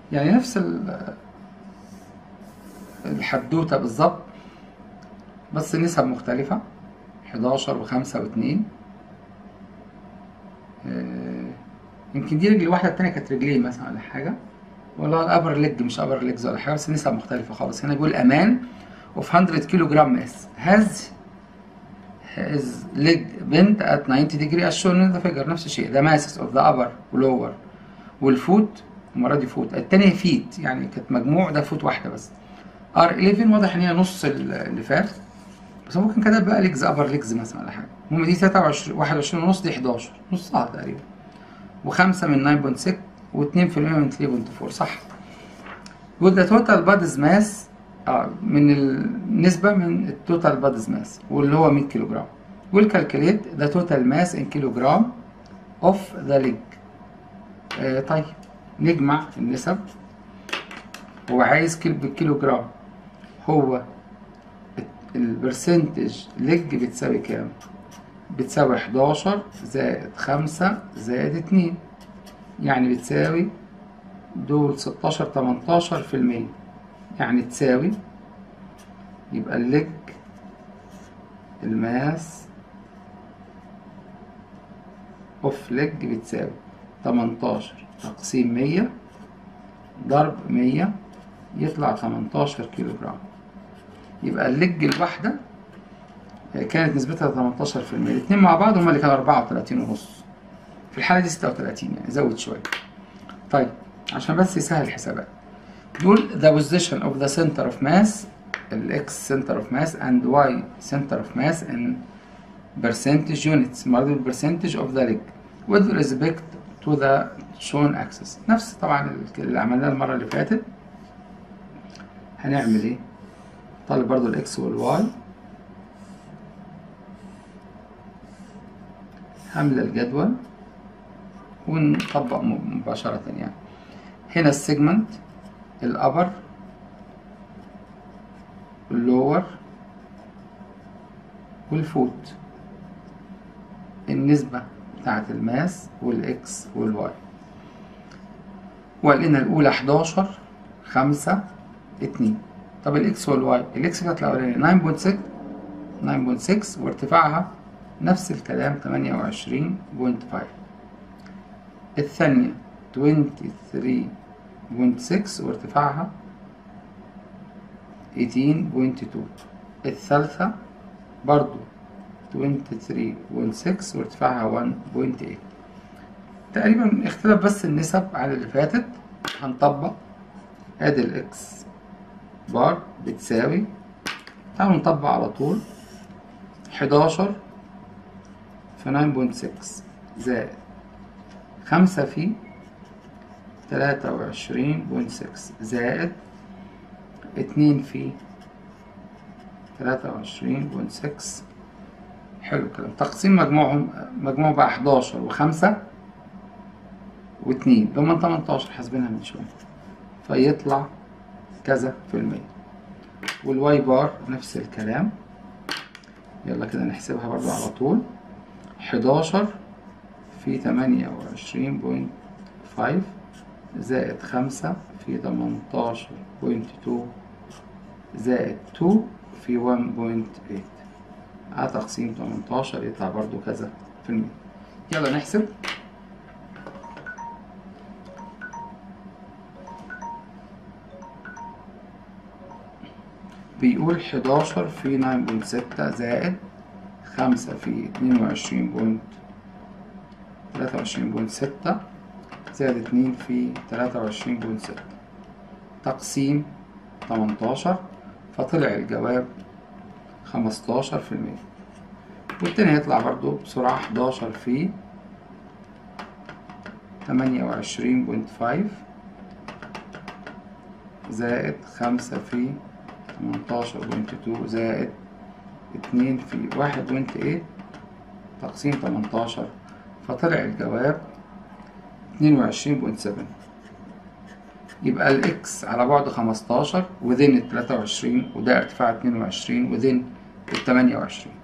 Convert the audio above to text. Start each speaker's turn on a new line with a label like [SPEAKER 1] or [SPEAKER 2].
[SPEAKER 1] يعني نفس ال- الحدوتة بالظبط بس نسب مختلفة 11 وخمسة واتنين آه، يمكن دي رجل واحدة التانية كانت رجلين مثلا ولا حاجة ولا الأبر ليج مش أبر ليجز ولا حاجة بس نسب مختلفة خالص هنا بيقول أمان of 100 كيلو جرام ماس has his leg bent at 90 degree as shown in the figure نفس الشيء the masses of the upper lower والفوت المرة دي فوت التانية فيت يعني كانت مجموع ده فوت واحدة بس ار 11 واضح ان هي نص ال- اللي فات بس هو ممكن كده بقى ليجز ابر ليجز مثلا ولا حاجة المهم دي 23 21 ونص دي 11 نصها تقريبا وخمسة من 9.6 واتنين في المية من 3.4 صح يقول ده توتال بادز ماس اه من النسبة من التوتال بادز ماس واللي هو 100 كيلو جرام والكالكوليت ذا توتال ماس ان كيلو جرام اوف ذا ليج آه طيب نجمع النسب هو عايز كيلو بالكيلو جرام هو البرسنتج ليج بتساوي كام؟ بتساوي 11 زائد 5 زائد 2 يعني بتساوي دول 16 18 في المية يعني تساوي يبقى الليج الماس اوف ليج بتساوي 18 تقسيم 100 ضرب 100 يطلع 18 كيلو جرام يبقى الليج الواحدة كانت نسبتها 18% الاثنين مع بعض هما اللي كانوا 34 ونص في الحالة دي 36 يعني زود شوية طيب عشان بس يسهل الحسابات دول the position of the center of mass ال x center of mass and y center of mass in percentage units مرضي ال percentage of the leg with respect to the shown axis نفس طبعا اللي عملناه المرة اللي فاتت هنعمل ايه طالب برضو الاكس والواي هملى الجدول ونطبق مباشرة يعني هنا السيجمنت الأبر اللور والفوت النسبة بتاعة الماس والإكس والواي ولقينا الأولى 11 5 2 طب الإكس والواي الإكس كانت الأولانية 9.6 9.6 وارتفاعها نفس الكلام 28.5 الثانية 23.6 وارتفاعها 18.2 الثالثة برضو 23.6 وارتفاعها 1.8 تقريبا اختلف بس النسب عن اللي فاتت هنطبق ادي الاكس بار بتساوي تعالوا نطبق على طول 11 في 9.6 زائد خمسة في تلاتة وعشرين بوينت سكس زائد اتنين في تلاتة وعشرين بوينت سكس حلو الكلام تقسيم مجموعهم مجموع بقى حداشر وخمسة واتنين لما تمنتاشر حاسبينها من شوية فيطلع كذا في المية والواي بار نفس الكلام يلا كده نحسبها برضو على طول حداشر في تمانية وعشرين بوينت فايف زائد خمسة في تمنتاشر بوينت تو زائد تو في ون بوينت ايت على تقسيم تمنتاشر يطلع برضو كذا في المية يلا نحسب بيقول حداشر في ناين بوينت ستة زائد خمسة في اتنين وعشرين بوينت تلاتة وعشرين بوينت ستة زائد اتنين في تلاتة وعشرين بوينت ستة تقسيم تمنتاشر فطلع الجواب خمستاشر في المية والتاني هيطلع برضو بسرعة حداشر في تمانية وعشرين بوينت فايف زائد خمسة في تمنتاشر بوينت تو زائد اتنين في واحد بوينت ايت تقسيم تمنتاشر فطلع الجواب اتنين وعشرين بوينت سفن يبقى الاكس على بعد خمستاشر وذين التلاتة وعشرين وده ارتفاع اتنين وعشرين وذين التمانية وعشرين